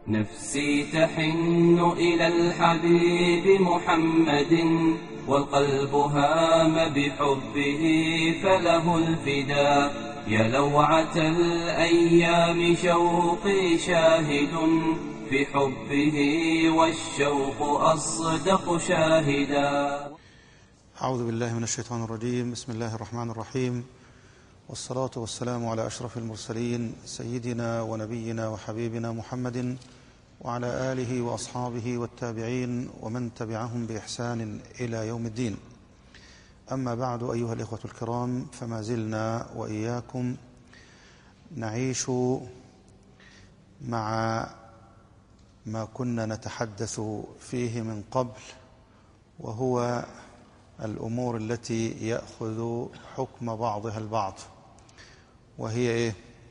نفسي تحن إلى الحبيب محمد والقلب هام بحبه فله الفداء يا لوعة الأيام شوقي شاهد في حبه والشوق أصدق شاهدا أعوذ بالله من الشيطان الرجيم بسم الله الرحمن الرحيم والصلاة والسلام على أشرف المرسلين سيدنا ونبينا وحبيبنا محمد وعلى آله وأصحابه والتابعين ومن تبعهم بإحسان إلى يوم الدين أما بعد أيها الإخوة الكرام فما زلنا وإياكم نعيش مع ما كنا نتحدث فيه من قبل وهو الأمور التي يأخذ حكم بعضها البعض وهي إيه؟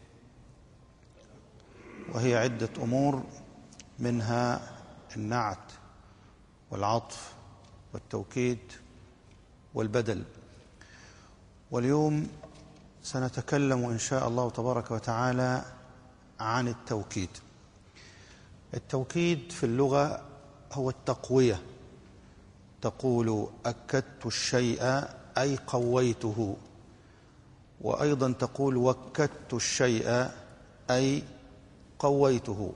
وهي عدة أمور منها النعت والعطف والتوكيد والبدل واليوم سنتكلم إن شاء الله تبارك وتعالى عن التوكيد التوكيد في اللغة هو التقوية تقول أكدت الشيء أي قويته وأيضا تقول وكدت الشيء أي قويته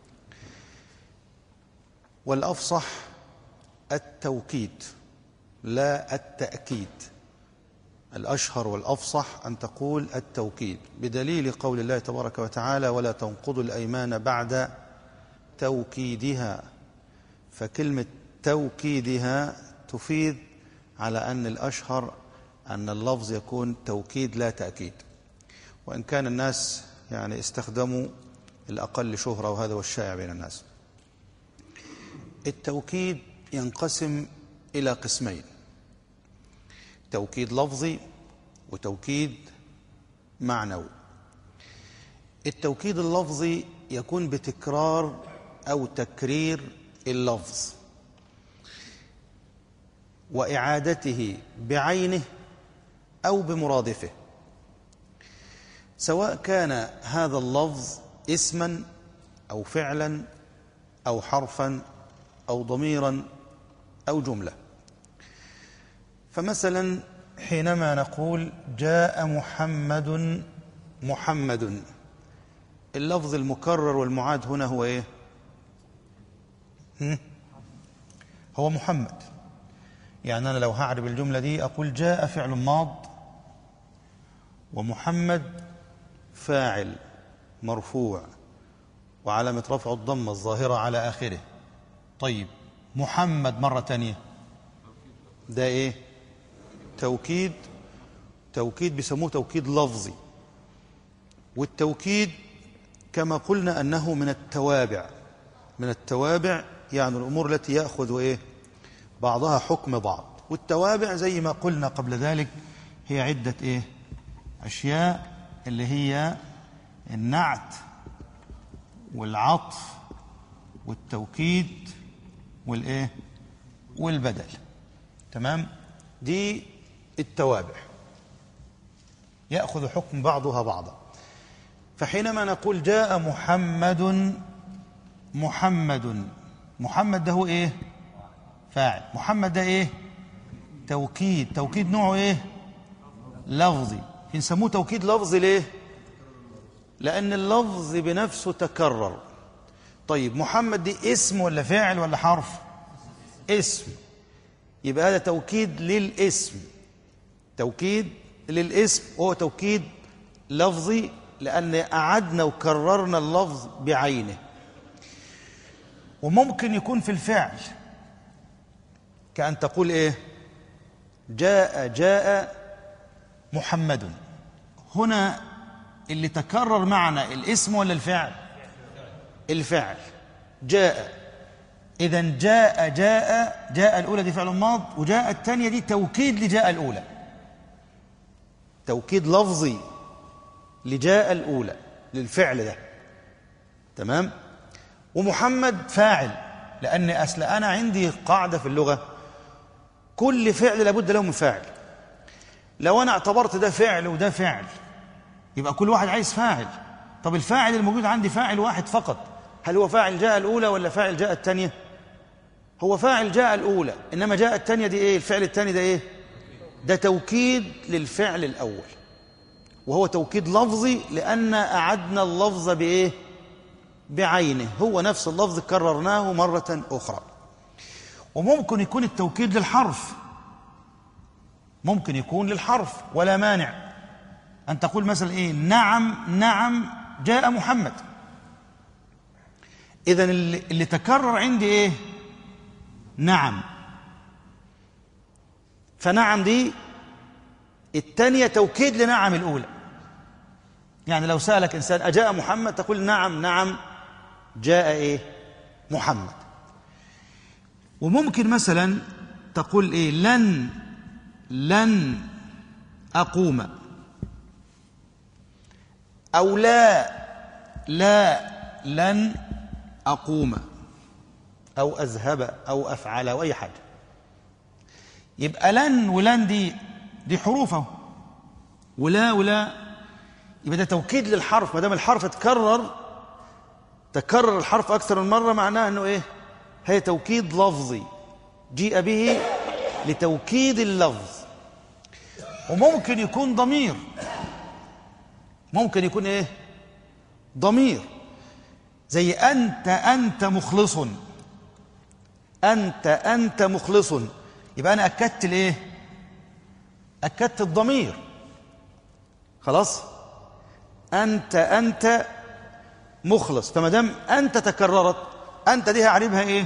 والأفصح التوكيد لا التأكيد الأشهر والأفصح أن تقول التوكيد بدليل قول الله تبارك وتعالى ولا تنقضوا الأيمان بعد توكيدها فكلمة توكيدها تفيد على أن الأشهر أن اللفظ يكون توكيد لا تأكيد وإن كان الناس يعني استخدموا الأقل شهرة وهذا هو الشائع بين الناس التوكيد ينقسم إلى قسمين توكيد لفظي وتوكيد معنوي التوكيد اللفظي يكون بتكرار أو تكرير اللفظ وإعادته بعينه أو بمرادفه سواء كان هذا اللفظ اسما أو فعلا أو حرفا أو ضميرا أو جملة فمثلا حينما نقول جاء محمد محمد اللفظ المكرر والمعاد هنا هو ايه هم؟ هو محمد يعني أنا لو هعرب الجملة دي أقول جاء فعل ماض ومحمد فاعل مرفوع وعلامة رفع الضمة الظاهرة على آخره طيب محمد مرة تانية ده ايه توكيد توكيد بيسموه توكيد لفظي والتوكيد كما قلنا أنه من التوابع من التوابع يعني الأمور التي يأخذ إيه بعضها حكم بعض والتوابع زي ما قلنا قبل ذلك هي عدة إيه أشياء اللي هي النعت والعطف والتوكيد والإيه والبدل تمام دي التوابع يأخذ حكم بعضها بعضا فحينما نقول جاء محمد محمد محمد ده هو ايه فاعل محمد ده ايه توكيد توكيد نوعه ايه لفظي يسموه توكيد لفظي ليه لان اللفظ بنفسه تكرر طيب محمد دي اسم ولا فعل ولا حرف اسم يبقى هذا توكيد للاسم توكيد للاسم وهو توكيد لفظي لأن أعدنا وكررنا اللفظ بعينه وممكن يكون في الفعل كأن تقول إيه جاء جاء محمد هنا اللي تكرر معنا الاسم ولا الفعل الفعل جاء إذا جاء جاء جاء الأولى دي فعل ماض وجاء الثانية دي توكيد لجاء الأولى توكيد لفظي لجاء الأولى للفعل ده تمام ومحمد فاعل لأن أصل أنا عندي قاعدة في اللغة كل فعل لابد له من فاعل لو أنا اعتبرت ده فعل وده فعل يبقى كل واحد عايز فاعل طب الفاعل الموجود عندي فاعل واحد فقط هل هو فاعل جاء الأولى ولا فاعل جاء الثانية هو فاعل جاء الأولى إنما جاء الثانية دي إيه الفعل الثاني ده إيه ده توكيد للفعل الأول وهو توكيد لفظي لأن أعدنا اللفظ بإيه بعينه هو نفس اللفظ كررناه مرة أخرى وممكن يكون التوكيد للحرف ممكن يكون للحرف ولا مانع أن تقول مثلا إيه نعم نعم جاء محمد إذا اللي, اللي تكرر عندي إيه نعم فنعم دي الثانية توكيد لنعم الأولى يعني لو سألك إنسان أجاء محمد تقول نعم نعم جاء إيه محمد وممكن مثلا تقول إيه لن لن أقوم أو لا لا لن أقوم أو أذهب أو أفعل أو أي حاجة يبقى لن ولن دي دي حروفه ولا ولا يبقى ده توكيد للحرف ما دام الحرف اتكرر تكرر الحرف أكثر من مرة معناه أنه إيه هي توكيد لفظي جيء به لتوكيد اللفظ وممكن يكون ضمير ممكن يكون ايه ضمير زي انت انت مخلص انت انت مخلص يبقى انا اكدت الايه اكدت الضمير خلاص انت انت مخلص فما دام انت تكررت انت دي هعربها ايه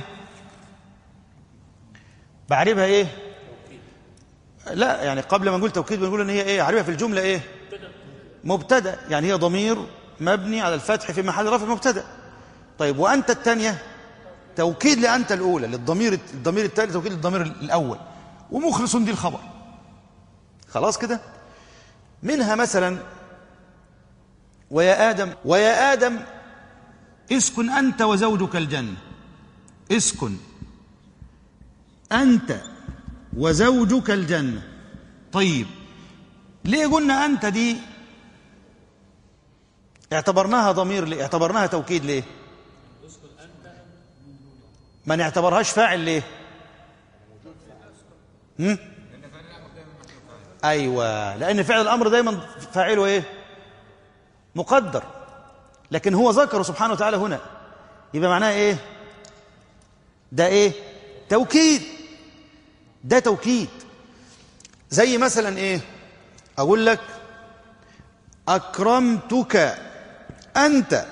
بعربها ايه لا يعني قبل ما نقول توكيد بنقول ان هي ايه عارفها في الجمله ايه مبتدا يعني هي ضمير مبني على الفتح في محل رفع مبتدا طيب وانت الثانيه توكيد لانت الاولى للضمير الضمير الثاني توكيد للضمير الاول ومخلص دي الخبر خلاص كده منها مثلا ويا ادم ويا ادم اسكن انت وزوجك الجنه اسكن انت وزوجك الجنة طيب ليه قلنا أنت دي اعتبرناها ضمير ليه اعتبرناها توكيد ليه ما نعتبرهاش فاعل ليه هم؟ أيوة لأن فعل الأمر دايما فاعله إيه مقدر لكن هو ذكره سبحانه وتعالى هنا يبقى معناه إيه ده إيه توكيد ده توكيد زي مثلا ايه اقول لك اكرمتك انت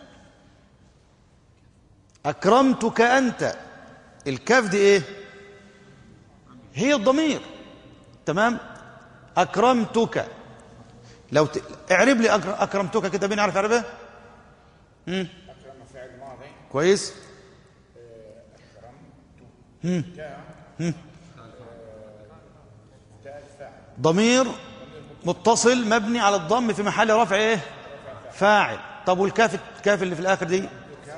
اكرمتك انت الكاف دي ايه هي الضمير تمام اكرمتك لو ت... اعرب لي أكر... اكرمتك كده بين عارف اعربها امم كويس امم ضمير متصل مبني على الضم في محل رفع ايه فاعل طب والكاف الكاف اللي في الاخر دي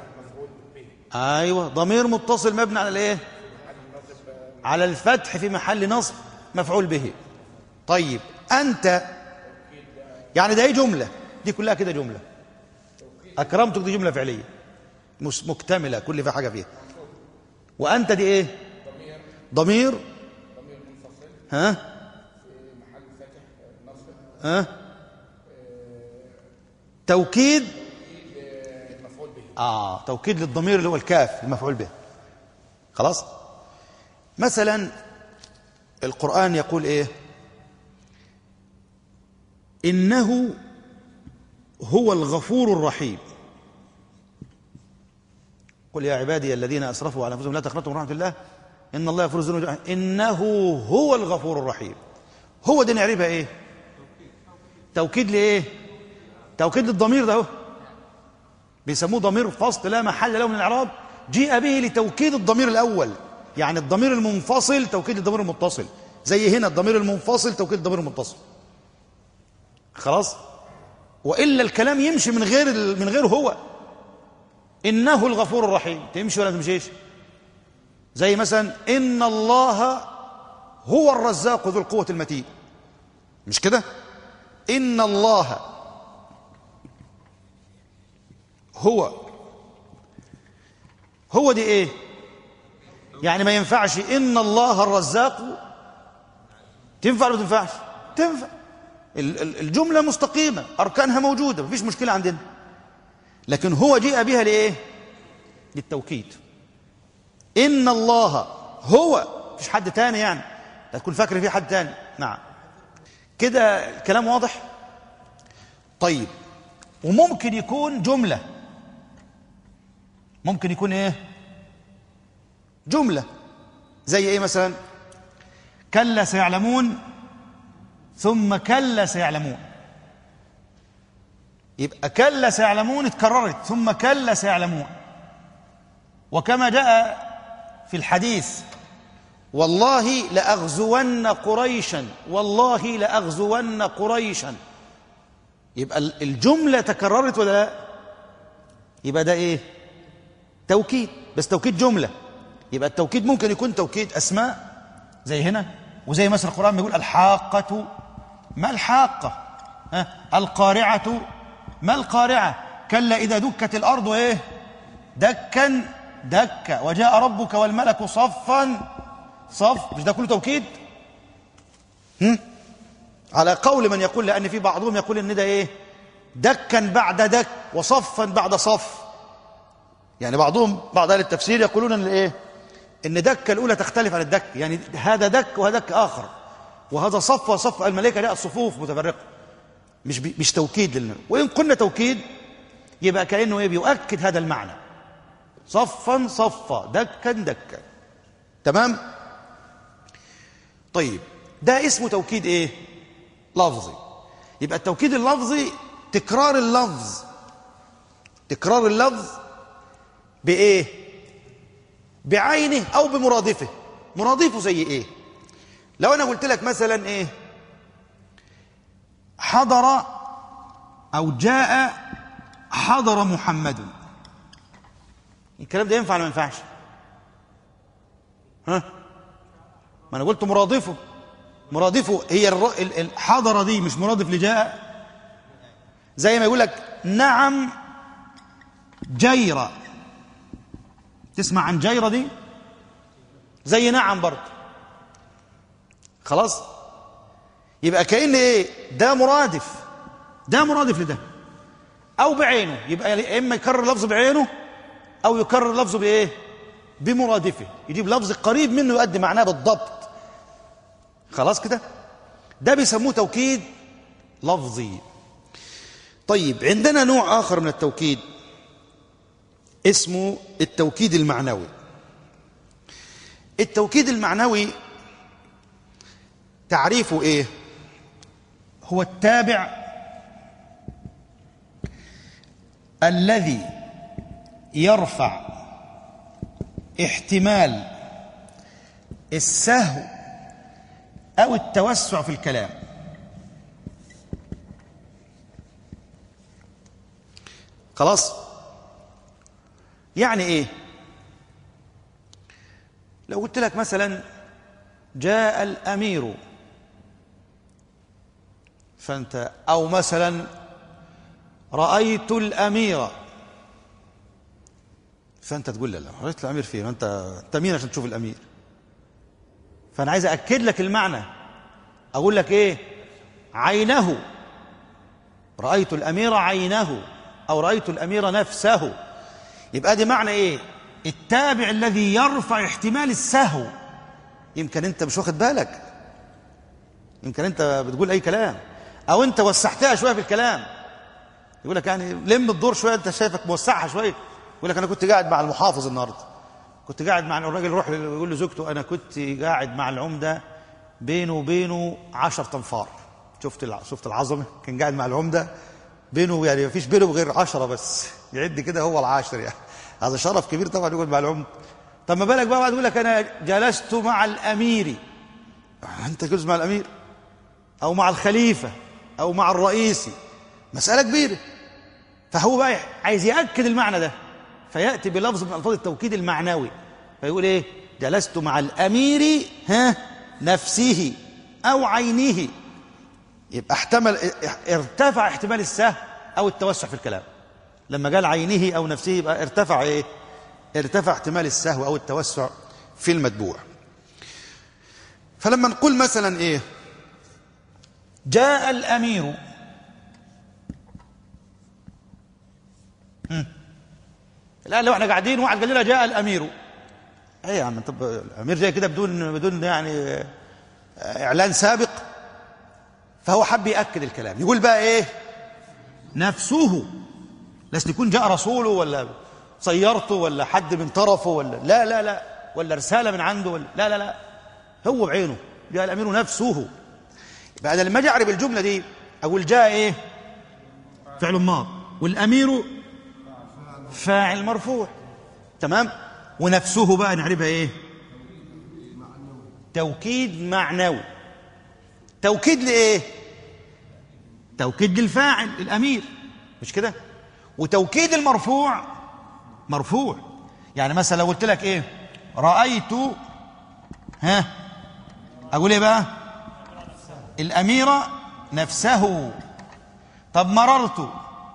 ايوه ضمير متصل مبني على الايه على الفتح في محل نصب مفعول به طيب انت يعني ده ايه جمله دي كلها كده جمله اكرمتك دي جمله فعليه مش مكتمله كل في حاجه فيها وانت دي ايه ضمير ها ها توكيد اه توكيد للضمير اللي هو الكاف المفعول به خلاص مثلا القرآن يقول ايه إنه هو الغفور الرحيم قل يا عبادي الذين أسرفوا على أنفسهم لا تقنطوا من رحمة الله إن الله يغفر الذنوب إنه هو الغفور الرحيم هو ده نعرفها إيه توكيد لإيه توكيد للضمير ده هو بيسموه ضمير فصل لا محل له من الإعراب جيء به لتوكيد الضمير الأول يعني الضمير المنفصل توكيد الضمير المتصل زي هنا الضمير المنفصل توكيد الضمير المتصل خلاص والا الكلام يمشي من غير من غير هو انه الغفور الرحيم تمشي ولا تمشيش زي مثلا ان الله هو الرزاق ذو القوه المتين مش كده ان الله هو هو دي ايه يعني ما ينفعش ان الله الرزاق تنفع ولا ما تنفعش تنفع ال- ال- الجمله مستقيمه اركانها موجوده مفيش مشكله عندنا لكن هو جيء بها لايه للتوكيد ان الله هو مفيش حد تاني يعني لا تكون فاكر في حد تاني نعم كده الكلام واضح طيب وممكن يكون جمله ممكن يكون ايه جمله زي ايه مثلا كلا سيعلمون ثم كلا سيعلمون يبقى كلا سيعلمون اتكررت ثم كلا سيعلمون وكما جاء في الحديث والله لأغزون قريشا والله لأغزون قريشا يبقى ال- الجملة تكررت ولا لا يبقى ده ايه توكيد بس توكيد جملة يبقى التوكيد ممكن يكون توكيد أسماء زي هنا وزي مثلا القرآن بيقول الحاقة ما الحاقة ها القارعة ما القارعة كلا إذا دكت الأرض إيه دكا دكا وجاء ربك والملك صفا صف مش ده كله توكيد هم؟ على قول من يقول لأن في بعضهم يقول إن ده إيه دكا بعد دك وصفا بعد صف يعني بعضهم بعض اهل التفسير يقولون ان ايه ان دكه الاولى تختلف عن الدك يعني هذا دك وهذا دك اخر وهذا صف وصف الملائكه لا صفوف متفرقه مش بي مش توكيد للن... وان قلنا توكيد يبقى كانه ايه بيؤكد هذا المعنى صفا صفا دكا دكا تمام طيب ده اسمه توكيد ايه لفظي يبقى التوكيد اللفظي تكرار اللفظ تكرار اللفظ بايه بعينه او بمرادفه مرادفه زي ايه لو انا قلت لك مثلا ايه حضر او جاء حضر محمد الكلام ده ينفع ولا ما ينفعش ها ما انا قلت مرادفه مرادفه هي الر... ال- الحضر دي مش مرادف لجاء زي ما يقول لك نعم جيرة تسمع عن جيرة دي زي نعم برضه خلاص يبقى كأن ايه ده مرادف ده مرادف لده او بعينه يبقى يا اما يكرر لفظ بعينه او يكرر لفظه بايه بمرادفه يجيب لفظ قريب منه يؤدي معناه بالضبط خلاص كده ده بيسموه توكيد لفظي طيب عندنا نوع اخر من التوكيد اسمه التوكيد المعنوي التوكيد المعنوي تعريفه ايه هو التابع الذي يرفع احتمال السهو او التوسع في الكلام خلاص يعني ايه لو قلت لك مثلا جاء الامير فانت او مثلا رايت الامير فانت تقول لا لا رايت الامير فين انت انت مين عشان تشوف الامير فانا عايز اكد لك المعنى اقول لك ايه عينه رايت الامير عينه او رايت الامير نفسه يبقى دي معنى ايه التابع الذي يرفع احتمال السهو يمكن انت مش واخد بالك يمكن انت بتقول اي كلام او انت وسعتها شويه في الكلام يقول لك يعني لم الدور شويه انت شايفك موسعها شويه يقول لك انا كنت قاعد مع المحافظ النهارده كنت قاعد مع الراجل يروح يقول لزوجته انا كنت قاعد مع العمده بينه وبينه 10 انفار شفت الع- شفت العظمه كان قاعد مع العمده بينه يعني ما فيش بينه غير 10 بس يعد كده هو العاشر يعني هذا شرف كبير طبعا يقعد مع العمده طب ما بالك بقى بعد يقول لك انا جلست مع الامير انت جلست مع الامير او مع الخليفه او مع الرئيسي مساله كبيره فهو بقى عايز ياكد المعنى ده فياتي بلفظ من الفاظ التوكيد المعنوي فيقول ايه جلست مع الامير ها نفسه او عينه يبقى احتمل ارتفع احتمال السهو او التوسع في الكلام لما قال عينه او نفسه يبقى ارتفع ايه ارتفع احتمال السهو أو التوسع في المتبوع فلما نقول مثلا إيه جاء الأمير هم. الآن لو احنا قاعدين واحد قال لنا جاء الأمير ايه يا عم طب الأمير جاي كده بدون بدون يعني إعلان سابق فهو حب يأكد الكلام يقول بقى إيه نفسه لست يكون جاء رسوله ولا صيرته ولا حد من طرفه ولا لا لا لا ولا رسالة من عنده ولا لا لا لا هو بعينه جاء الأمير نفسه يبقى أنا لما أجي أعرف الجملة دي أقول جاء إيه فعل ماض والأمير فاعل مرفوع تمام ونفسه بقى نعرفها إيه توكيد معنوي توكيد لإيه توكيد للفاعل الأمير مش كده وتوكيد المرفوع مرفوع يعني مثلا لو قلت لك ايه رأيت ها اقول ايه بقى الأميرة نفسه طب مررت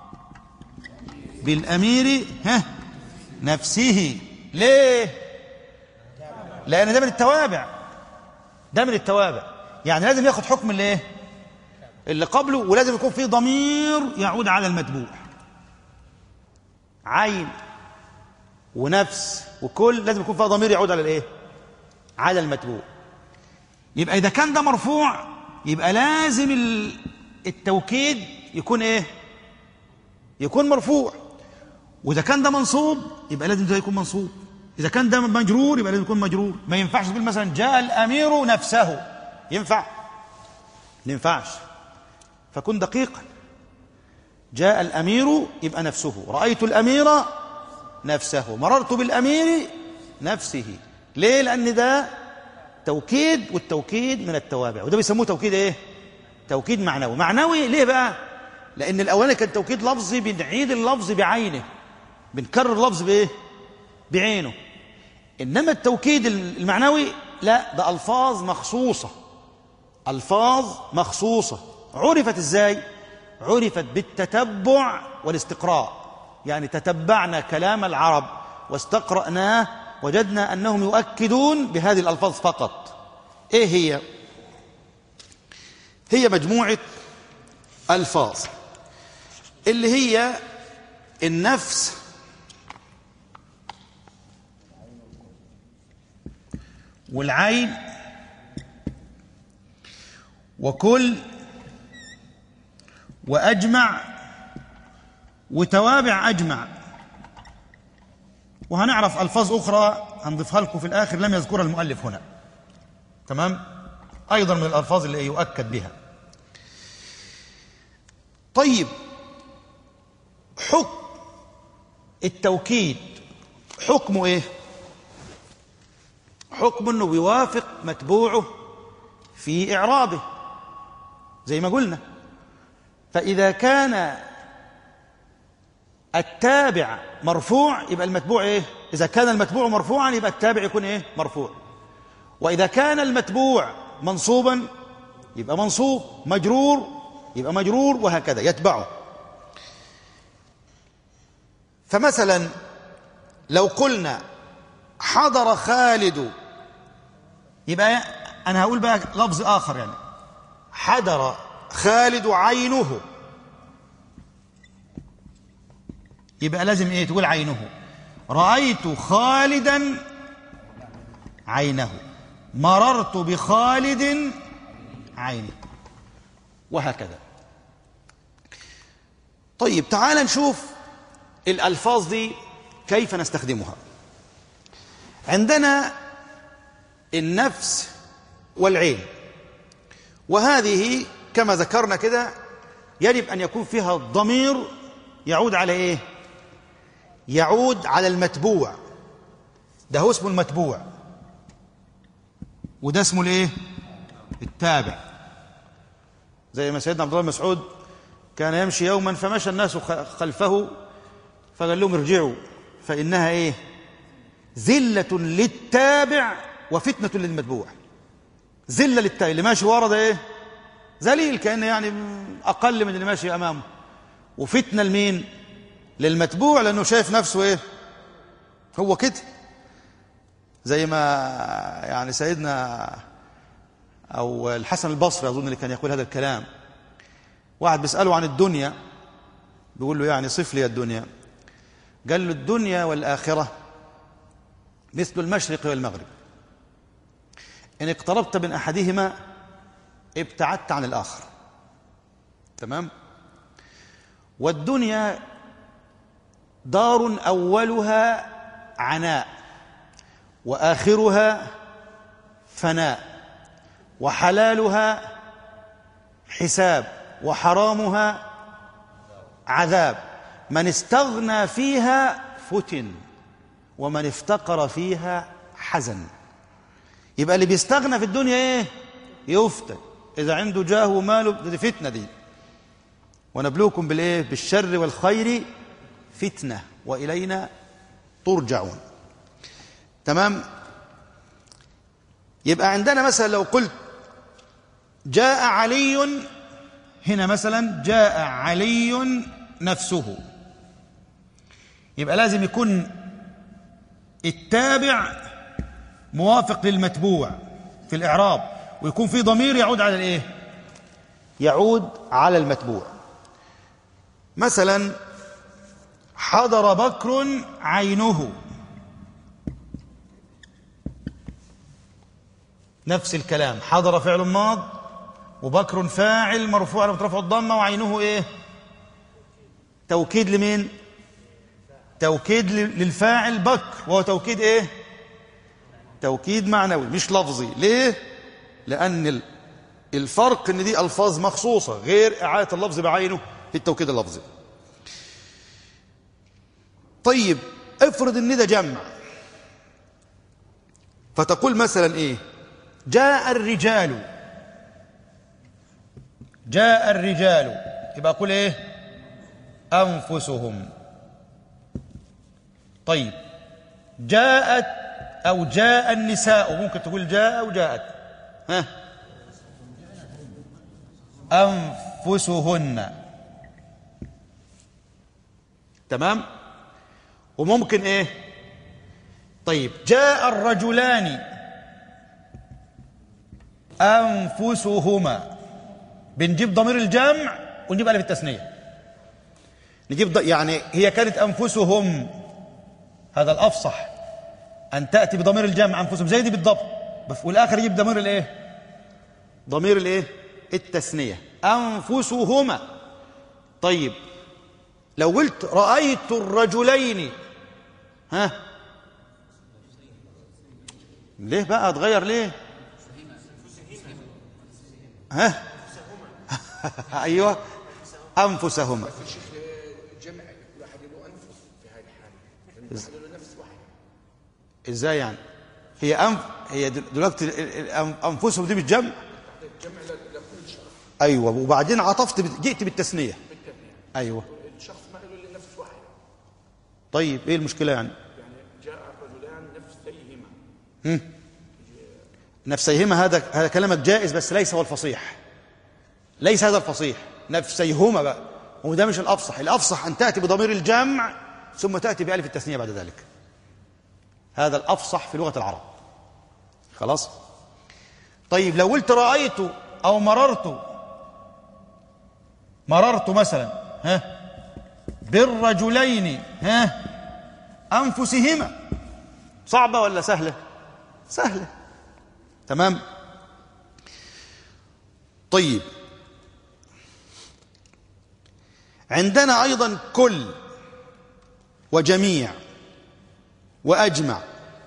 بالأمير ها نفسه ليه لأن ده من التوابع ده من التوابع يعني لازم ياخد حكم الايه اللي قبله ولازم يكون فيه ضمير يعود على المتبوع عين ونفس وكل لازم يكون فيها ضمير يعود على الايه على المتبوع يبقى اذا كان ده مرفوع يبقى لازم التوكيد يكون ايه يكون مرفوع واذا كان ده منصوب يبقى لازم ده يكون منصوب اذا كان ده مجرور يبقى لازم يكون مجرور ما ينفعش تقول مثلا جاء الامير نفسه ينفع ما ينفعش فكن دقيقا جاء الأمير يبقى نفسه رأيت الأمير نفسه مررت بالأمير نفسه ليه لأن ده توكيد والتوكيد من التوابع وده بيسموه توكيد ايه توكيد معنوي معنوي ليه بقى لأن الأولاني كان توكيد لفظي بنعيد اللفظ بعينه بنكرر اللفظ بايه بعينه إنما التوكيد المعنوي لا ده ألفاظ مخصوصة ألفاظ مخصوصة عرفت ازاي عرفت بالتتبع والاستقراء يعني تتبعنا كلام العرب واستقرأناه وجدنا أنهم يؤكدون بهذه الألفاظ فقط إيه هي هي مجموعة ألفاظ اللي هي النفس والعين وكل وأجمع وتوابع أجمع وهنعرف ألفاظ أخرى هنضيفها لكم في الآخر لم يذكرها المؤلف هنا تمام أيضا من الألفاظ اللي يؤكد بها طيب حكم التوكيد حكمه إيه حكم أنه بيوافق متبوعه في إعرابه زي ما قلنا فإذا كان التابع مرفوع يبقى المتبوع ايه إذا كان المتبوع مرفوعا يبقى التابع يكون ايه مرفوع وإذا كان المتبوع منصوبا يبقى منصوب مجرور يبقى مجرور وهكذا يتبعه فمثلا لو قلنا حضر خالد يبقى أنا هقول بقى لفظ آخر يعني حضر خالد عينه يبقى لازم ايه تقول عينه رأيت خالدا عينه مررت بخالد عينه وهكذا طيب تعال نشوف الألفاظ دي كيف نستخدمها عندنا النفس والعين وهذه كما ذكرنا كده يجب أن يكون فيها الضمير يعود على إيه يعود على المتبوع ده هو اسمه المتبوع وده اسمه الايه التابع زي ما سيدنا عبد الله بن مسعود كان يمشي يوما فمشى الناس خلفه فقال لهم ارجعوا فإنها ايه ذلة للتابع وفتنة للمتبوع ذلة للتابع اللي ماشي ورا ده ايه ذليل كأنه يعني أقل من اللي ماشي أمامه وفتنة لمين للمتبوع لأنه شايف نفسه إيه هو كده زي ما يعني سيدنا أو الحسن البصري أظن اللي كان يقول هذا الكلام واحد بيسأله عن الدنيا بيقول له يعني صف لي الدنيا قال له الدنيا والآخرة مثل المشرق والمغرب إن اقتربت من أحدهما ابتعدت عن الآخر تمام والدنيا دار أولها عناء وآخرها فناء وحلالها حساب وحرامها عذاب من استغنى فيها فتن ومن افتقر فيها حزن يبقى اللي بيستغنى في الدنيا ايه يفتن اذا عنده جاه وماله دي فتنه دي ونبلوكم بالايه بالشر والخير فتنه والينا ترجعون تمام يبقى عندنا مثلا لو قلت جاء علي هنا مثلا جاء علي نفسه يبقى لازم يكون التابع موافق للمتبوع في الإعراب ويكون في ضمير يعود على الإيه؟ يعود على المتبوع مثلا حضر بكر عينه نفس الكلام حضر فعل ماض وبكر فاعل مرفوع على رفع الضمه وعينه ايه توكيد لمين توكيد للفاعل بكر وهو توكيد ايه توكيد معنوي مش لفظي ليه لان الفرق ان دي الفاظ مخصوصه غير اعاده اللفظ بعينه في التوكيد اللفظي طيب افرض ان ده جمع فتقول مثلا ايه جاء الرجال جاء الرجال يبقى اقول ايه انفسهم طيب جاءت او جاء النساء ممكن تقول جاء او جاءت ها انفسهن تمام وممكن ايه طيب جاء الرجلان انفسهما بنجيب ضمير الجمع ونجيب الف التثنيه نجيب ض... يعني هي كانت انفسهم هذا الافصح ان تاتي بضمير الجمع انفسهم زي دي بالضبط بس والاخر يجيب ضمير الايه ضمير الايه التثنيه انفسهما طيب لو قلت رايت الرجلين ها ليه بقى اتغير ليه ها ايوه انفسهما جمع كل واحد له انفس في هذه الحاله إز- له نفس واحد ازاي يعني هي أنف هي دل- دلوقتي ال- ال- الأن- انفسهم دي بالجمع جمع ل- لكل شخص ايوه وبعدين عطفت بت- جئت بالتثنيه ايوه الشخص ما له الا نفس واحد طيب ايه المشكله يعني يعني جاء الرجلان نفسيهما نفسيهما هذا هذا كلامك جائز بس ليس هو الفصيح ليس هذا الفصيح نفسيهما بقى وده مش الافصح الافصح ان تاتي بضمير الجمع ثم تاتي بالف التثنيه بعد ذلك هذا الافصح في لغه العرب خلاص طيب لو قلت رايت او مررت مررت مثلا ها بالرجلين ها انفسهما صعبه ولا سهله سهله تمام طيب عندنا ايضا كل وجميع واجمع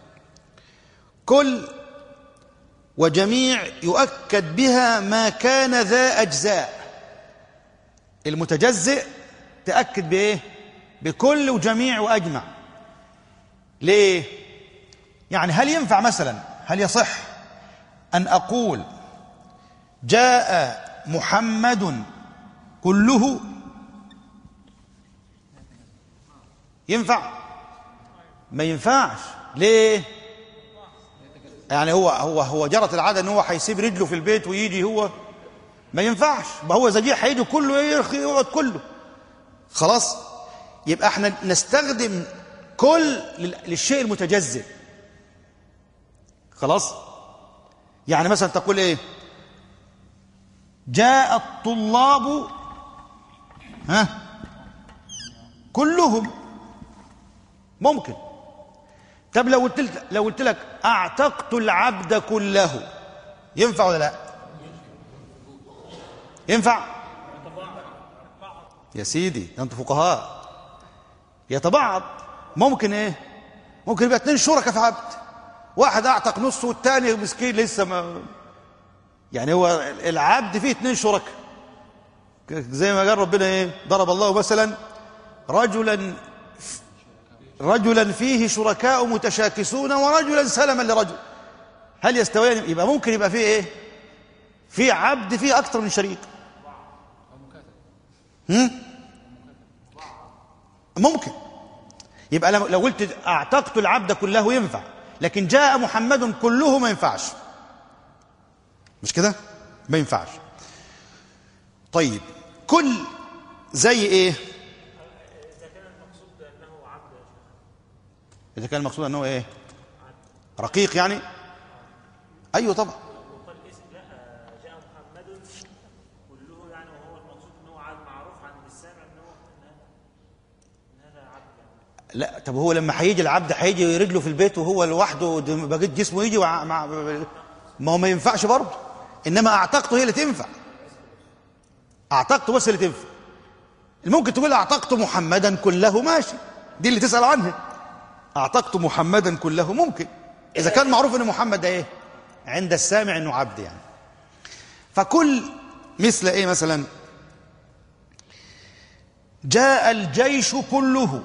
كل وجميع يؤكد بها ما كان ذا اجزاء المتجزئ تاكد بايه بكل وجميع واجمع ليه يعني هل ينفع مثلا هل يصح ان اقول جاء محمد كله ينفع ما ينفعش ليه يعني هو هو هو جرت العاده ان هو هيسيب رجله في البيت ويجي هو ما ينفعش ما هو زجيع هيجي كله يرخي يقعد كله خلاص يبقى احنا نستخدم كل لل- للشيء المتجزئ خلاص يعني مثلا تقول ايه جاء الطلاب ها كلهم ممكن طب لو قلت لك لو قلت لك اعتقت العبد كله ينفع ولا لا ينفع يا سيدي ده انتوا فقهاء يتبعض ممكن ايه ممكن يبقى اتنين شركاء في عبد واحد اعتق نصه والتاني مسكين لسه ما يعني هو العبد فيه اتنين شركاء زي ما قال ربنا ايه ضرب الله مثلا رجلا رجلا فيه شركاء متشاكسون ورجلا سلما لرجل هل يستويان يبقى ممكن يبقى فيه ايه في عبد فيه اكثر من شريك هم؟ ممكن يبقى لو لو قلت اعتقت العبد كله ينفع لكن جاء محمد كله ما ينفعش مش كده ما ينفعش طيب كل زي ايه اذا كان المقصود انه ايه رقيق يعني ايوه طبعا وقال اسم لا جاء محمد كله يعني وهو المقصود ان هو عاد معروف عن السامع ان هو ان هذا ان هذا عبد يعني لا طب هو لما هيجي العبد هيجي رجله في البيت وهو لوحده ده بقيت جسمه يجي وع- مع ما هو ما ينفعش برضه انما اعتقته هي اللي تنفع اعتقته بس اللي تنفع ممكن تقول اعتقت محمدا كله ماشي دي اللي تسال عنها اعتقت محمدا كله ممكن اذا كان معروف ان محمد ده ايه عند السامع انه عبد يعني فكل مثل ايه مثلا جاء الجيش كله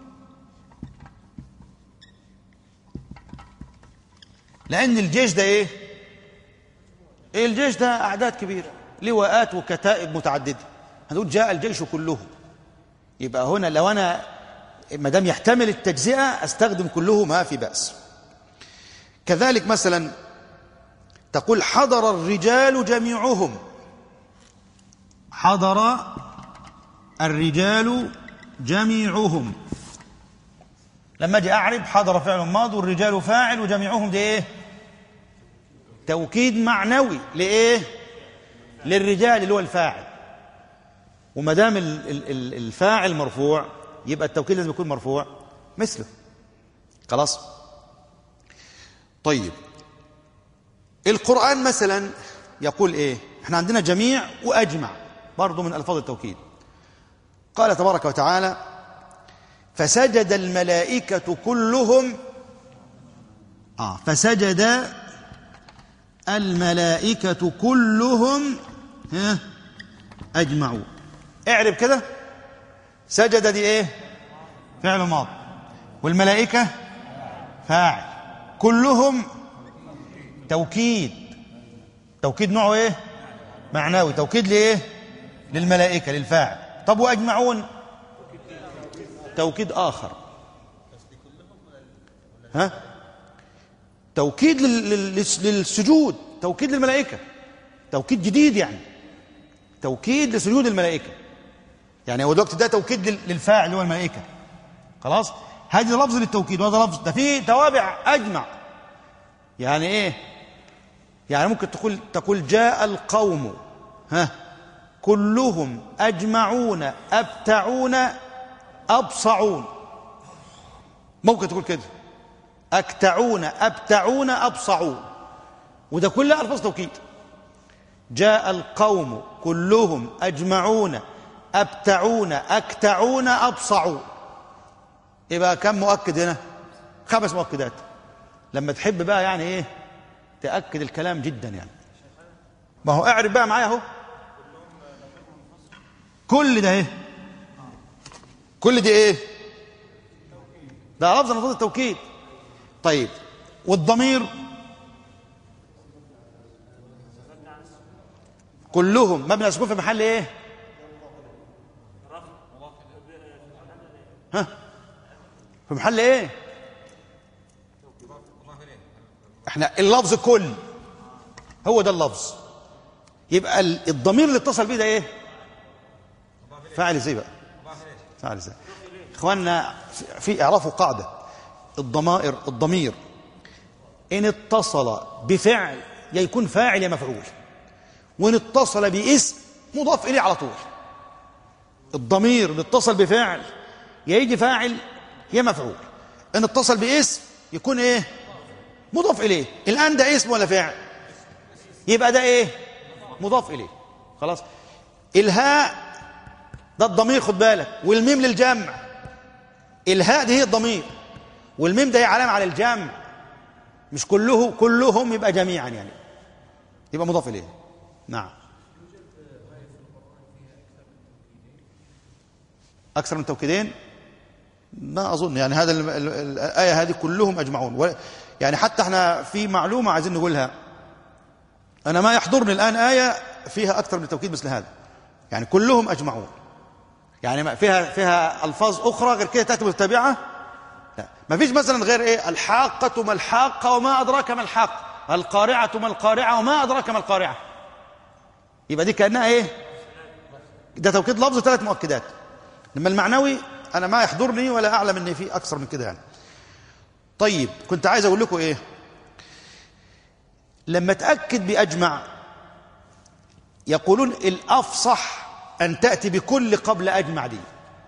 لأن الجيش ده إيه؟ إيه الجيش ده أعداد كبيرة لواءات وكتائب متعددة هنقول جاء الجيش كله يبقى هنا لو أنا ما دام يحتمل التجزئة أستخدم كله ما في بأس كذلك مثلا تقول حضر الرجال جميعهم حضر الرجال جميعهم لما اجي اعرب حضر فعل ماض والرجال فاعل وجميعهم دي ايه توكيد معنوي لايه للرجال اللي هو الفاعل وما دام ال- ال- ال- الفاعل مرفوع يبقى التوكيد لازم يكون مرفوع مثله خلاص طيب القرآن مثلا يقول ايه احنا عندنا جميع واجمع برضه من الفاظ التوكيد قال تبارك وتعالى فسجد الملائكة كلهم آه فسجد الملائكة كلهم ها أجمعوا اعرب كده سجد دي ايه فعل ماض والملائكة فاعل كلهم توكيد توكيد نوعه ايه معنوي توكيد لايه للملائكة للفاعل طب وأجمعون توكيد آخر ها توكيد لل- لل- للسجود توكيد للملائكة توكيد جديد يعني توكيد لسجود الملائكة يعني هو دلوقتي ده توكيد لل- للفاعل اللي هو الملائكة خلاص هذه لفظ للتوكيد وهذا لفظ ده فيه توابع أجمع يعني إيه يعني ممكن تقول تقول جاء القوم ها كلهم أجمعون أبتعون أبصعون ممكن تقول كده أكتعون أبتعون أبصعون وده كله ألفاظ توكيد جاء القوم كلهم أجمعون أبتعون أكتعون أبصعون يبقى كم مؤكد هنا خمس مؤكدات لما تحب بقى يعني ايه تأكد الكلام جدا يعني ما هو اعرف بقى معايا اهو كل ده ايه كل دي ايه ده لفظ من لفظ التوكيد طيب والضمير كلهم مبني على السكون في محل ايه ها في محل ايه احنا اللفظ كل هو ده اللفظ يبقى ال- الضمير اللي اتصل بيه ده ايه فاعل ازاي بقى فاعل ازاي اخواننا في اعرفوا قاعده الضمائر الضمير ان اتصل بفعل يا يكون فاعل يا مفعول وان اتصل باسم مضاف اليه على طول الضمير اللي اتصل بفعل يا يجي فاعل يا مفعول ان اتصل باسم يكون ايه مضاف اليه الان ده اسم ولا فعل يبقى ده ايه مضاف اليه خلاص الهاء ده الضمير خد بالك والميم للجمع الهاء دي هي الضمير والميم ده هي علامه على الجمع مش كله كلهم يبقى جميعا يعني يبقى مضاف اليه نعم اكثر من توكيدين ما اظن يعني هذا ال- ال- الايه هذه كلهم اجمعون و- يعني حتى احنا في معلومه عايزين نقولها انا ما يحضرني الان ايه فيها اكثر من توكيد مثل هذا يعني كلهم اجمعون يعني ما- فيها فيها الفاظ اخرى غير كده تاتي متتابعه لا ما فيش مثلا غير ايه الحاقه ما الحاقه وما ادراك ما الحاقه القارعه ما القارعه وما ادراك ما القارعه يبقى دي كانها ايه ده توكيد لفظ ثلاث مؤكدات لما المعنوي انا ما يحضرني ولا اعلم ان في اكثر من كده يعني طيب كنت عايز اقول لكم ايه لما تاكد باجمع يقولون الافصح ان تاتي بكل قبل اجمع دي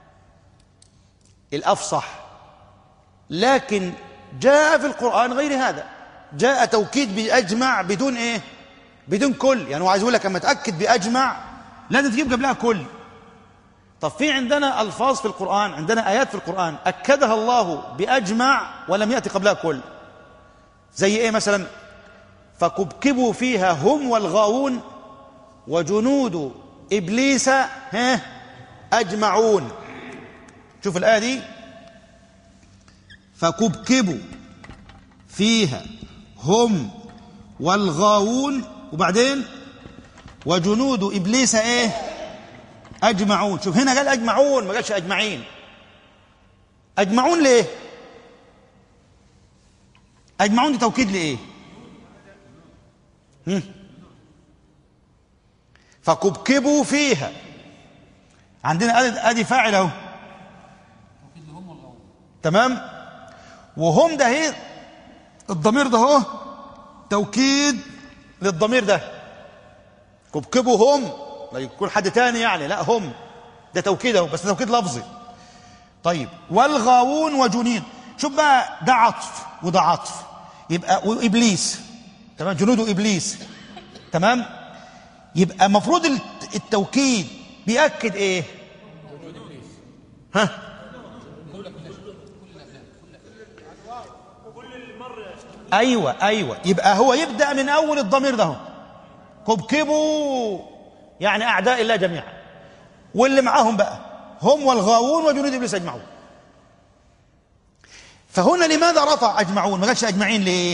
الافصح لكن جاء في القران غير هذا جاء توكيد باجمع بدون ايه بدون كل يعني هو عايز يقول لك اما تاكد باجمع لازم تجيب قبلها كل طب في عندنا الفاظ في القران عندنا ايات في القران اكدها الله باجمع ولم ياتي قبلها كل زي ايه مثلا فكبكبوا فيها هم والغاوون وجنود ابليس ها اجمعون شوف الايه دي فكبكبوا فيها هم والغاوون وبعدين وجنود ابليس ايه اجمعون شوف هنا قال اجمعون ما قالش اجمعين اجمعون ليه اجمعون دي توكيد لايه هم؟ فكبكبوا فيها عندنا ادي ادي فاعل اهو تمام وهم ده هي الضمير ده اهو توكيد للضمير ده كبكبوا هم لا يكون حد تاني يعني لا هم ده توكيد اهو بس توكيد لفظي طيب والغاوون وجنين شوف بقى ده عطف وده عطف يبقى وابليس تمام جنود ابليس تمام يبقى المفروض الت- التوكيد بيأكد ايه ها ايوه ايوه يبقى هو يبدا من اول الضمير ده هو. كبكبوا يعني اعداء الله جميعا واللي معاهم بقى هم والغاوون وجنود ابليس اجمعون فهنا لماذا رفع اجمعون ما قالش اجمعين ليه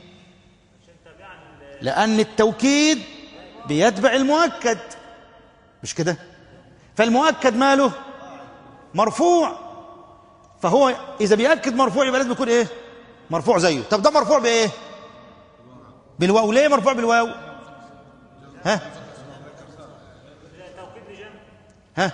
لان التوكيد بيتبع المؤكد مش كده فالمؤكد ماله مرفوع فهو اذا بياكد مرفوع يبقى لازم يكون ايه مرفوع زيه طب ده مرفوع بايه بالواو ليه مرفوع بالواو ها ها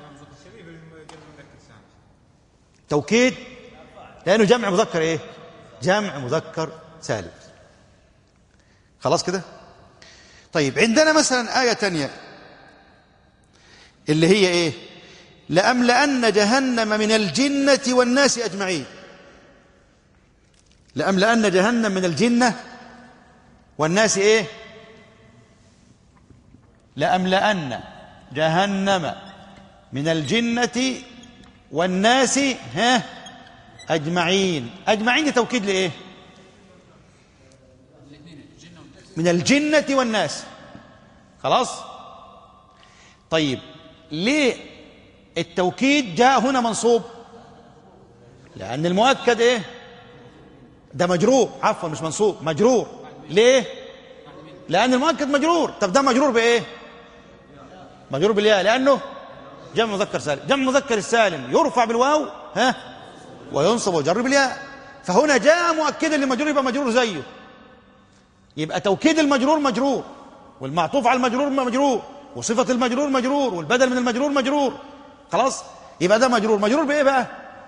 توكيد لانه جمع مذكر ايه جمع مذكر سالم خلاص كده طيب عندنا مثلا آية تانية اللي هي ايه لأملأن جهنم من الجنة والناس أجمعين لأملأن جهنم من الجنة والناس ايه لأملأن جهنم من الجنة والناس ها أجمعين أجمعين دي توكيد لإيه من الجنة والناس خلاص طيب ليه التوكيد جاء هنا منصوب لأن المؤكد إيه ده مجرور عفوا مش منصوب مجرور ليه لأن المؤكد مجرور طب ده مجرور بإيه مجرور بالياء لأنه جمع مذكر سالم جمع مذكر السالم يرفع بالواو ها وينصب ويجر بالياء فهنا جاء مؤكدا لمجرور يبقى مجرور زيه يبقى توكيد المجرور مجرور والمعطوف على المجرور مجرور وصفة المجرور مجرور والبدل من المجرور مجرور خلاص يبقى ده مجرور مجرور بإيه بقى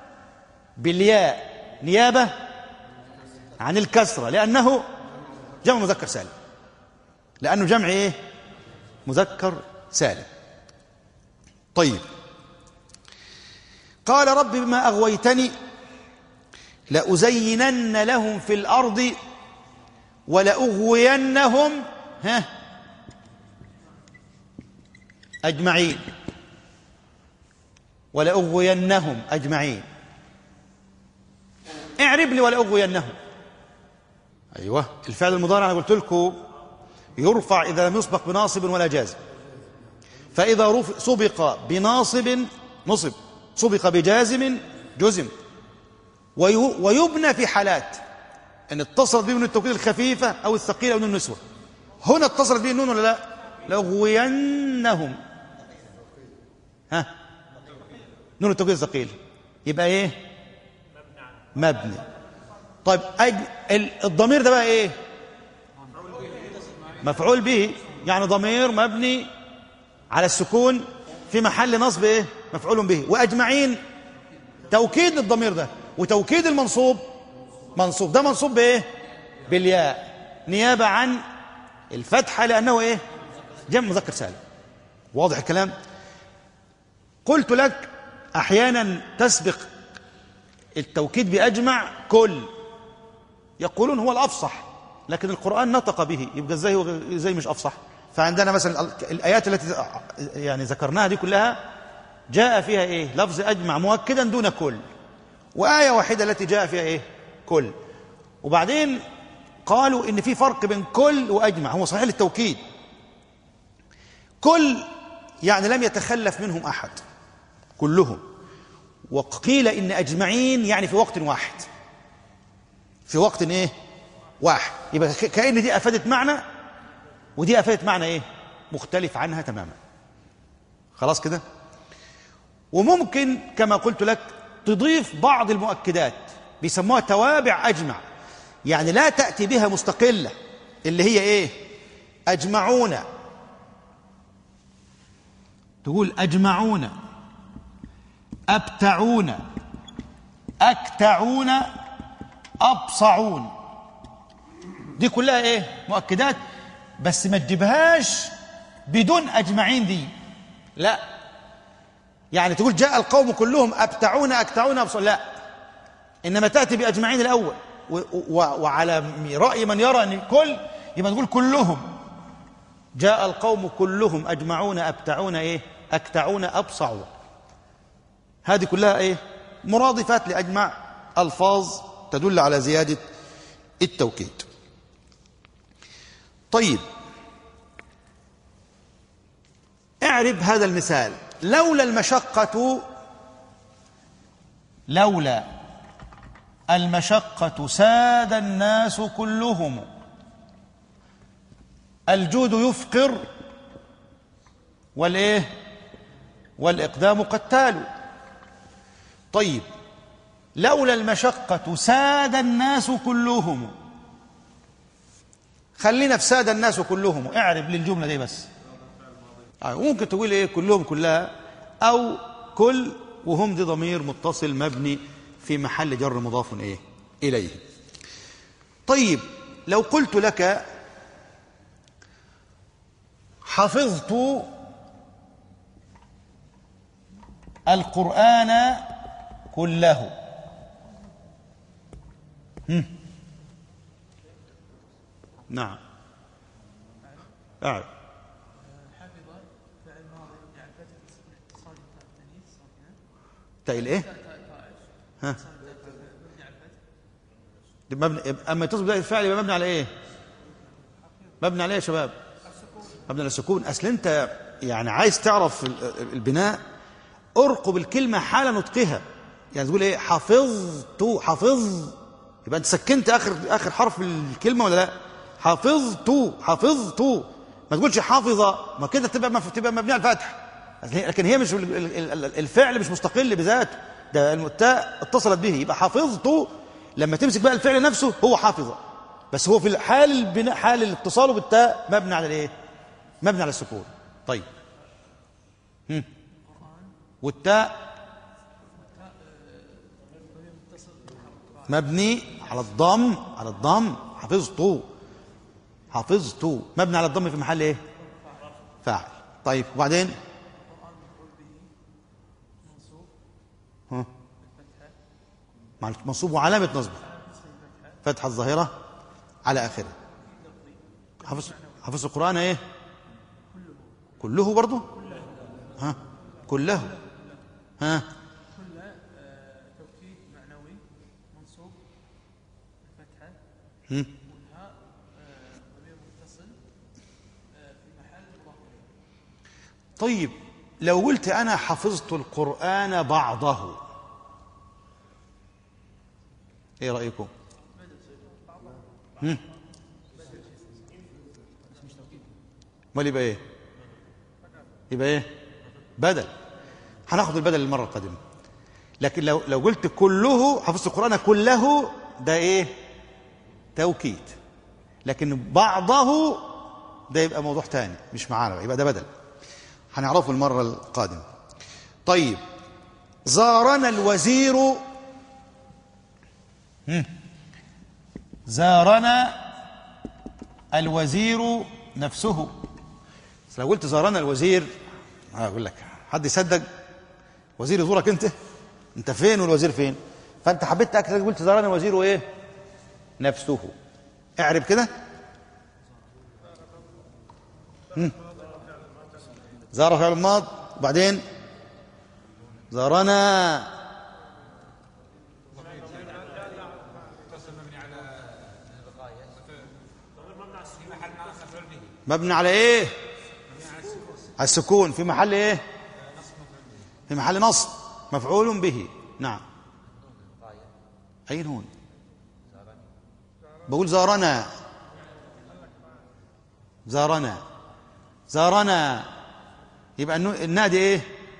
بالياء نيابة عن الكسرة لأنه جمع مذكر سالم لأنه جمع إيه مذكر سالم طيب قال رب بما أغويتني لأزينن لهم في الأرض ولأغوينهم ها أجمعين ولأغوينهم أجمعين اعرب لي ولأغوينهم أيوة الفعل المضارع أنا قلت لكم يرفع إذا لم يسبق بناصب ولا جازم فإذا رف- سبق بناصب نصب سبق بجازم جزم وي- ويبنى في حالات ان اتصلت به من التوكيد الخفيفة أو الثقيلة أو من النسوة هنا اتصلت به النون ولا لا لأغوينهم ها نون التوكيد الثقيل يبقى ايه مبني طيب أج... ال- الضمير ده بقى ايه مفعول به يعني ضمير مبني على السكون في محل نصب ايه مفعول به واجمعين توكيد للضمير ده وتوكيد المنصوب منصوب ده منصوب بايه بالياء نيابه عن الفتحه لانه ايه جمع مذكر سالم واضح الكلام قلت لك احيانا تسبق التوكيد باجمع كل يقولون هو الافصح لكن القران نطق به يبقى ازاي هو ازاي مش افصح فعندنا مثلا ال- الايات التي يعني ذكرناها دي كلها جاء فيها ايه لفظ اجمع مؤكدا دون كل وايه واحده التي جاء فيها ايه كل وبعدين قالوا ان في فرق بين كل واجمع هو صحيح للتوكيد كل يعني لم يتخلف منهم احد كلهم وقيل ان اجمعين يعني في وقت واحد في وقت ايه واحد يبقى ك- كأن دي افادت معنى ودي افادت معنى ايه مختلف عنها تماما خلاص كده وممكن كما قلت لك تضيف بعض المؤكدات بيسموها توابع اجمع يعني لا تاتي بها مستقله اللي هي ايه اجمعون تقول اجمعون ابتعون اكتعون ابصعون دي كلها ايه مؤكدات بس ما تجيبهاش بدون اجمعين دي لا يعني تقول جاء القوم كلهم ابتعون اكتعون ابصعون لا انما تاتي باجمعين الاول و و وعلى راي من يرى ان كل يبقى تقول كلهم جاء القوم كلهم اجمعون ابتعون ايه اكتعون ابصعون هذه كلها ايه مرادفات لاجمع الفاظ تدل على زياده التوكيد طيب اعرب هذا المثال لولا المشقة لولا المشقة ساد الناس كلهم الجود يفقر والايه والاقدام قتال طيب لولا المشقة ساد الناس كلهم خلينا في ساد الناس كلهم اعرب للجملة دي بس آه، ممكن تقول ايه كلهم كلها او كل وهم دي ضمير متصل مبني في محل جر مضاف ايه اليه طيب لو قلت لك حفظت القرآن كله هم. نعم أعرف حفظ فعل ماضي مبني على الفتح اتصال بتاء التانيث ساكنه تاء ايه ها مبني على الفتح دي مبني اما يتصل بدايه الفعل يبقى مبني على ايه مبني على ايه يا شباب مبني على السكون اصل انت يعني عايز تعرف ال- البناء ارقب الكلمه حال نطقها يعني تقول ايه حفظت حفظ يبقى انت سكنت اخر اخر حرف الكلمه ولا لا حفظت حفظت ما تقولش حافظه ما كده تبقى مف- تبقى مبنيه على الفتح لكن هي مش ال- ال- ال- الفعل مش مستقل بذاته ده التاء اتصلت به يبقى حفظت لما تمسك بقى الفعل نفسه هو حافظه بس هو في حال البناء حال الاتصال بالتاء مبني على الايه مبني على السكون طيب هم. والتاء مبني على الضم على الضم حفظته حفظته مبني على الضم في محل ايه فاعل طيب وبعدين ها مع منصوب وعلامة نصبه فتحة الظاهرة على آخره حفظ حفظ القرآن ايه كله برضه ها كله ها كل آه، توكيد معنوي منصوب الفتحة هم؟ والهاء آه، ضمير متصل آه، في محل مضاف إليه. طيب لو قلت أنا حفظت القرآن بعضه ايه رأيكم هم؟ امال يبقى ايه يبقى ايه بدل هناخد البدل المرة القادمة لكن لو لو قلت كله حفظت القرآن كله ده ايه توكيد لكن بعضه ده يبقى موضوع تاني مش معانا بقى، يبقى ده بدل هنعرفه المرة القادمة طيب زارنا الوزير هم. زارنا الوزير نفسه بس لو قلت زارنا الوزير هقول لك حد يصدق وزير يزورك انت انت فين والوزير فين فانت حبيت تاكد قلت زارنا الوزير وايه نفسه اعرب كده هم. زار فعل الماض وبعدين زارنا مبني على ايه على السكون في محل ايه في محل نصب مفعول به نعم اي نون بقول زارنا زارنا زارنا يبقى النو- النادي ايه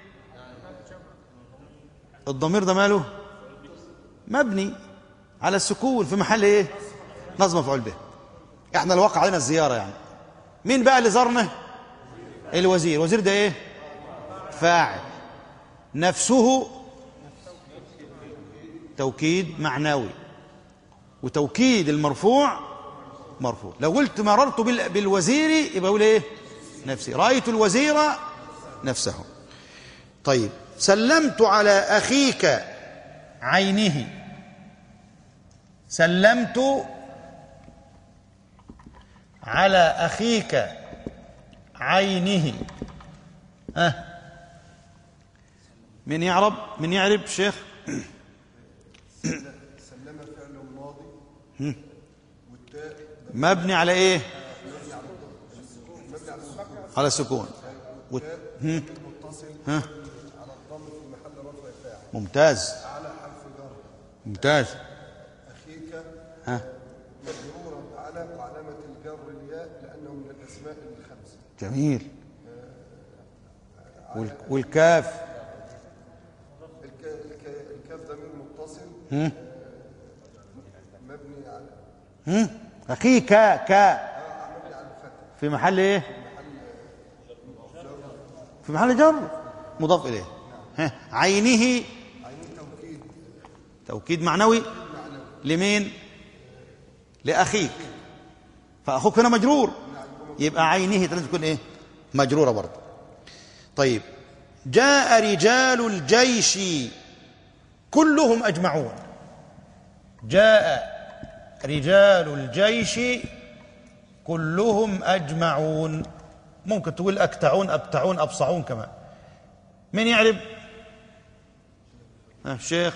الضمير ده ماله مبني على السكون في محل ايه نصب مفعول به احنا اللي وقع علينا الزياره يعني مين بقى اللي زارنا الوزير الوزير ده ايه فاعل نفسه توكيد معنوي وتوكيد المرفوع مرفوع لو قلت مررت بال- بالوزير يبقى اقول ايه نفسي رايت الوزير نفسه طيب سلمت على اخيك عينه سلمت على اخيك عينه ها من يعرب من يعرب شيخ سلم فعل ماضي والتاء مبني على ايه على السكون وت... هم؟ متصل ها على الضم في محل رفع فاعل ممتاز على حرف جر ممتاز اخيك ها مجرورا على وعلامه الجر الياء لانه من الاسماء الخمسه جميل وال... والكاف الك... الك... الكاف ضمير متصل هم؟ مبني على هم؟ اخيك كا في محل ايه في محل جر مضاف اليه ها عينه عين توكيد توكيد معنوي لمين لاخيك فاخوك هنا مجرور يبقى عينه لازم تكون ايه مجروره برضه طيب جاء رجال الجيش كلهم اجمعون جاء رجال الجيش كلهم اجمعون ممكن تقول اكتعون ابتعون ابصعون كمان من يعرف ها الشيخ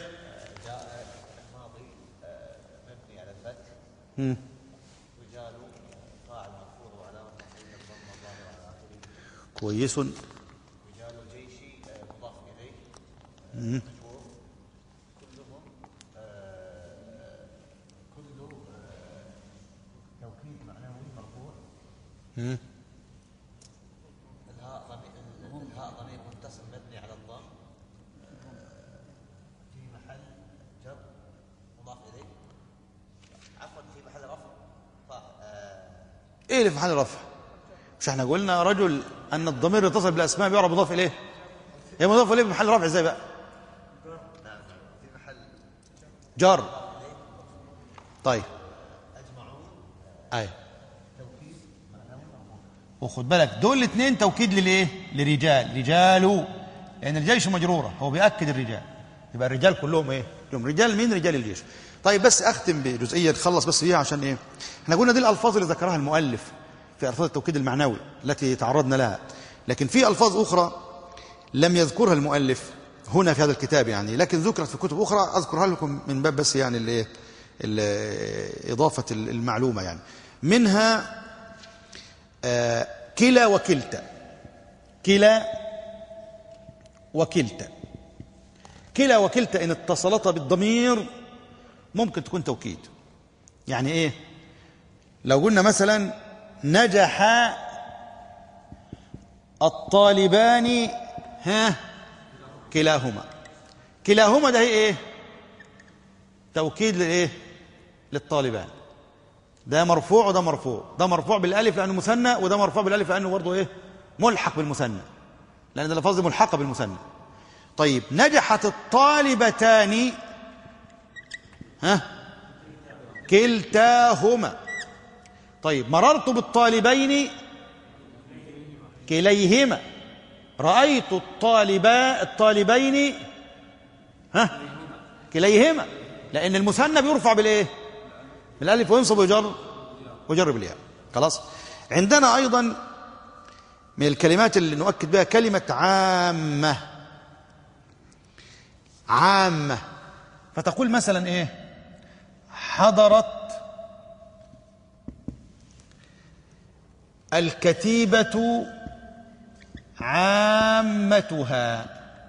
مبني على الفتح مم. رجال فاعل مرفوع وعلامة تحرير الضم الظاهر على آخره كويس رجال الجيش آه، مضاف إليه مجرور كلهم آه، كله آه، توكيد معنوي مرفوع مم. الهاء ضمير الهاء ضمير متصل مبني على الضم آه، في محل جر مضاف إليه عفوا في محل رفع فا آه، ايه اللي في محل رفع مش احنا قلنا رجل ان الضمير يتصل بالاسماء بيعرف مضاف اليه هي مضاف اليه بمحل رفع ازاي بقى نعم في محل جر طيب اي وخد بالك دول الاثنين توكيد للايه لرجال رجال لان الرجال مش مجروره هو بياكد الرجال يبقى الرجال كلهم ايه كلهم رجال مين رجال الجيش طيب بس اختم بجزئيه نخلص بس بيها عشان ايه احنا قلنا دي الالفاظ اللي ذكرها المؤلف في الفاظ التوكيد المعنوي التي تعرضنا لها لكن في الفاظ اخرى لم يذكرها المؤلف هنا في هذا الكتاب يعني لكن ذكرت في كتب اخرى اذكرها لكم من باب بس يعني الايه ال- اضافه المعلومه يعني منها آه، كلا وكلتا كلا وكلتا كلا وكلتا ان اتصلتا بالضمير ممكن تكون توكيد يعني ايه لو قلنا مثلا نجح الطالبان ها كلاهما كلاهما ده هي ايه توكيد للايه للطالبان ده مرفوع وده مرفوع ده مرفوع بالالف لانه مثنى وده مرفوع بالالف لانه برضه ايه ملحق بالمثنى لان الالفاظ دي ملحقه بالمثنى طيب نجحت الطالبتان ها كلتاهما طيب مررت بالطالبين كليهما رأيت الطالبا الطالبين ها كليهما لأن المثنى بيرفع بالإيه؟ بالألف وينصب ويجر ويجر بالياء خلاص عندنا أيضا من الكلمات اللي نؤكد بها كلمة عامة عامة فتقول مثلا إيه حضرت الكتيبة عامتها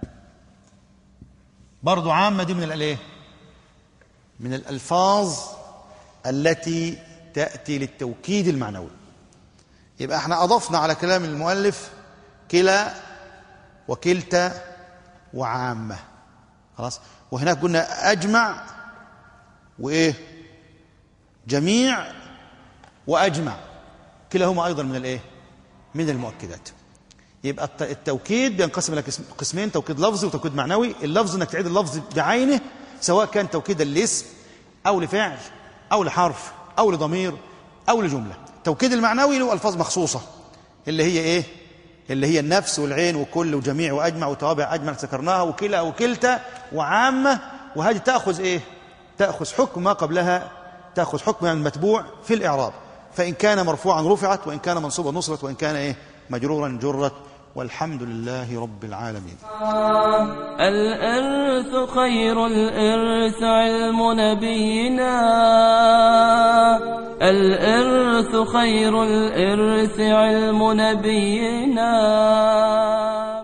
برضو عامة دي من الايه من الألفاظ التي تأتي للتوكيد المعنوي يبقى احنا أضفنا على كلام المؤلف كلا وكلتا وعامة خلاص وهناك قلنا أجمع وإيه جميع وأجمع كلاهما أيضا من الإيه من المؤكدات يبقى الت- التوكيد بينقسم الى قسم- قسمين توكيد لفظي وتوكيد معنوي اللفظ انك تعيد اللفظ بعينه سواء كان توكيدا لاسم او لفعل او لحرف او لضمير او لجمله التوكيد المعنوي له الفاظ مخصوصه اللي هي ايه اللي هي النفس والعين وكل وجميع واجمع وتوابع اجمع ذكرناها وكلا وكلتا وعامه وهذه تاخذ ايه تاخذ حكم ما قبلها تاخذ حكم يعني المتبوع في الاعراب فان كان مرفوعا رفعت وان كان منصوبا نصرت وان كان ايه مجرورا جرت والحمد لله رب العالمين الإرث خير الإرث علم نبينا الإرث خير الإرث علم نبينا